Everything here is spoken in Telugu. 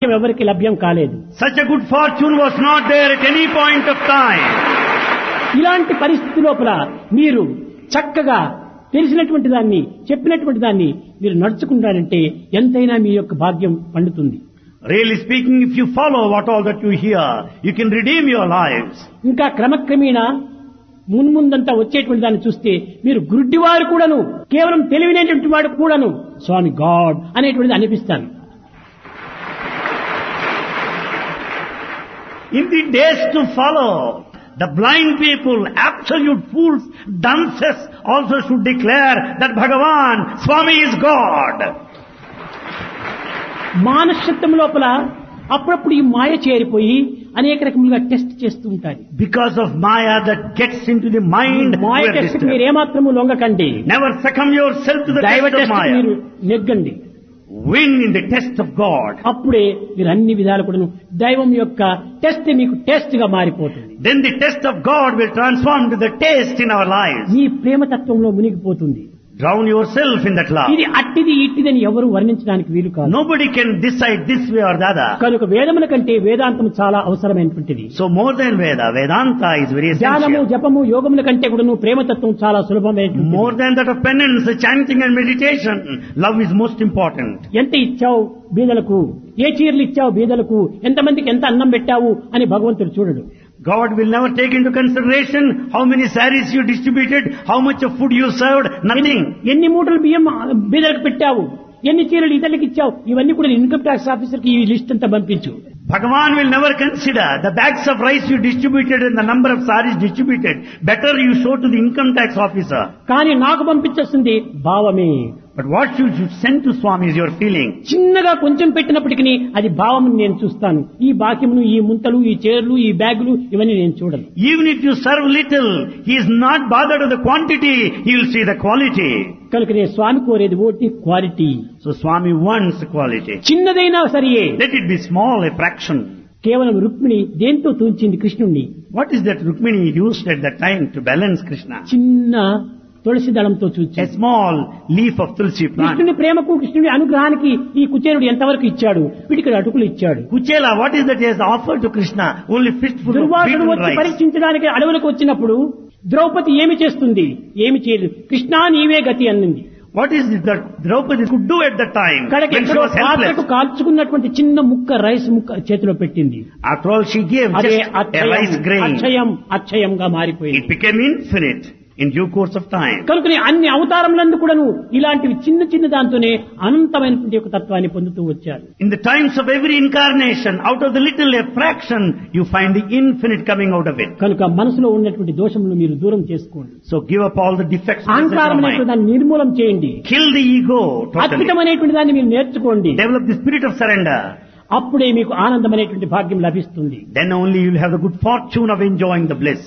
ఎవరికి లభ్యం కాలేదు Such a good fortune was not there at any point of time. ఇలాంటి పరిస్థితి లోపల మీరు చక్కగా తెలిసినటువంటి దాన్ని చెప్పినటువంటి దాన్ని మీరు నడుచుకుంటారంటే ఎంతైనా మీ యొక్క భాగ్యం పండుతుంది Really speaking, if you follow what all that you hear, you can redeem your lives. ఇంకా క్రమక్రమేణా మున్ముందంతా వచ్చేటువంటి దాన్ని చూస్తే మీరు గుడ్డివారు కూడాను కేవలం తెలివినటువంటి వాడు కూడాను స్వామి గాడ్ అనేటువంటిది అనిపిస్తాను In the days to follow, the blind people, absolute fools, dunces also should declare that Bhagavan, Swami is God. మానసత్వం లోపల అప్పుడప్పుడు ఈ మాయ చేరిపోయి అనేక రకములుగా టెస్ట్ చేస్తూ ఉంటారు Because of Maya that gets into the mind, Maya we are test disturbed. మీరు ఏమాత్రము లొంగకండి Never succumb yourself to the daiva test of test Maya. మీరు నెగ్గండి Win in the test of God. అప్పుడే మీరు అన్ని విధాలు కూడా దైవం యొక్క టెస్ట్ మీకు టెస్ట్ గా మారిపోతుంది Then the test of God will transform to the taste in our lives. మీ ప్రేమతత్వంలో మునిగిపోతుంది Drown yourself in that love. ఇది అట్టిది ఇట్టిదని ఎవరు వర్ణించడానికి వీలు కాదు Nobody can decide this way or the other. కనుక వేదముల కంటే వేదాంతం చాలా అవసరమైనటువంటిది So more than Veda, Vedanta is very ధ్యానము essential. జపము యోగముల కంటే కూడా ప్రేమతత్వం చాలా సులభమైనటువంటి More than that of penance, chanting and meditation, love is most important. ఎంత ఇచ్చావు బీదలకు ఏ చీరలు ఇచ్చావు బీదలకు ఎంతమందికి ఎంత అన్నం పెట్టావు అని భగవంతుడు చూడడు God will never take into consideration how many saris you distributed, how much of food you served, nothing. ఎన్ని మూటలు బియ్యం బీదలకు పెట్టావు ఎన్ని చీరలు ఇతరులకు ఇచ్చావు ఇవన్నీ కూడా ఇన్కమ్ ట్యాక్స్ ఆఫీసర్కి ఈ లిస్ట్ అంతా పంపించు Bhagavan will never consider the bags of rice you distributed and the number of saris distributed. Better you show to the income tax officer. కానీ నాకు పంపించేస్తుంది భావమే But what you should send to Swami is your feeling. చిన్నగా కొంచెం పెట్టినప్పటికీ అది భావం నేను చూస్తాను ఈ బాక్యమును ఈ ముంతలు ఈ చీరలు ఈ బ్యాగులు ఇవన్నీ నేను చూడను Even if you serve little, he is not bothered with the quantity, he will see the quality. కనుక నేను స్వామి కోరేది ఓటి quality So Swami wants quality. చిన్నదైనా సరియే Let it be small, a fraction. కేవలం రుక్మిణి దేంతో తూంచింది కృష్ణుణ్ణి What is that Rukmini used at that time to balance Krishna? చిన్న తులసి దళంతో A చూచి small leaf of tulsi plant. కృష్ణుని ప్రేమకు కృష్ణుని అనుగ్రహానికి ఈ కుచేరుడు ఎంతవరకు ఇచ్చాడు వీటికి అటుకులు ఇచ్చాడు Kuchela, what is that he has offered to Krishna? Only fistful of దుర్వాసుడు beaten వచ్చి rice. పరీక్షించడానికి అడవులకు వచ్చినప్పుడు ద్రౌపది ఏమి చేస్తుంది ఏమి చేయలేదు కృష్ణా నీవే గతి అన్నింది What is it that Draupadi could do at that time కడకి when she ఎక్కడో was పాత్రకు helpless? కాల్చుకున్నటువంటి చిన్న ముక్క రైస్ ముక్క చేతిలో పెట్టింది After all, she gave అదే just a అక్షయం rice grain. అక్షయం అక్షయంగా మారిపోయింది It became infinite in due course of time. కనుకనే అన్ని అవతారములందు కూడాను ఇలాంటివి చిన్న చిన్న దాంతోనే అనంతమైనటువంటి ఒక తత్వాన్ని పొందుతూ వచ్చారు In the times of every incarnation, out of the little a fraction, you find the infinite coming out of it. కనుక మనసులో ఉన్నటువంటి దోషములు మీరు దూరం చేసుకోండి So give up all the defects. present in అహంకారం your అనేటువంటి mind. దాన్ని నిర్మూలం చేయండి Kill the ego totally. అద్భుతమైనటువంటి దాన్ని మీరు నేర్చుకోండి Develop the spirit of surrender. అప్పుడే మీకు ఆనందమైనటువంటి భాగ్యం లభిస్తుంది Then only you will have the good fortune of enjoying the bliss.